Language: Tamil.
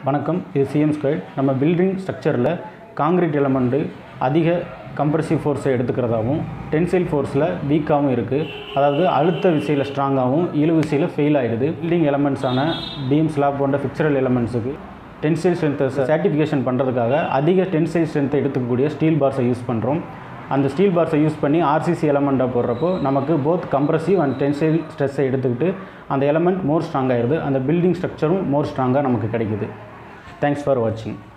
வணக்கம் இது சிஎம் ஸ்கொயர் நம்ம பில்டிங் ஸ்ட்ரக்சரில் காங்கிரீட் எலமெண்ட்டு அதிக கம்ப்ரசிவ் ஃபோர்ஸை எடுத்துக்கிறதாகவும் டென்சைல் ஃபோர்ஸில் வீக்காகவும் இருக்குது அதாவது அழுத்த விசையில் ஸ்ட்ராங்காகவும் இழு விசையில் ஃபெயில் ஆகிடுது பில்டிங் எலமெண்ட்ஸான பீம் ஸ்லாப் போன்ற ஃபிக்சரல் எலமெண்ட்ஸுக்கு டென்சைல் ஸ்ட்ரென்த்தை சர்டிஃபிகேஷன் பண்ணுறதுக்காக அதிக டென்சைல் ஸ்ட்ரென்த்தை எடுத்துக்கக்கூடிய ஸ்டீல் பார்ஸை யூஸ் பண்ணுறோம் அந்த ஸ்டீல் பார்ஸை யூஸ் பண்ணி ஆர்சிசி எலமெண்ட்டாக போடுறப்போ நமக்கு போத் கம்ப்ரசிவ் அண்ட் டென்சைல் ஸ்ட்ரெஸ்ஸை எடுத்துக்கிட்டு அந்த எலமெண்ட் மோர் ஸ்ட்ராங் ஆயிடுது அந்த பில்டிங் ஸ்ட்ரக்சரும் மோர் ஸ்ட்ராங்காக நமக்கு கிடைக்குது தேங்க்ஸ் ஃபார் வாட்சிங்